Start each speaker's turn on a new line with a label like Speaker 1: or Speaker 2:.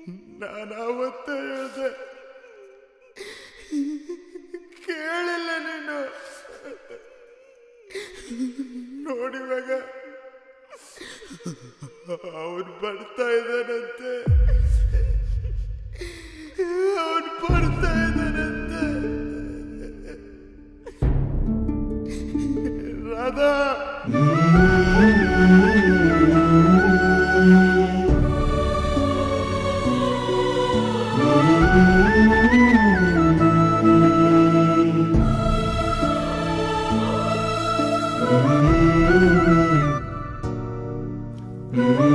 Speaker 1: ನಾನು ಅವತ್ತ ಹೇಳ್ದೆ ಕೇಳಿಲ್ಲ ನೀನು ನೋಡಿವಾಗ ಅವನು ಬರ್ತಾ ಇದ್ದಾನಂತೆ ಅವನು ಬರ್ತಾ ಇದ್ದಾನಂತೆ ರಾಧಾ
Speaker 2: Mm-hmm.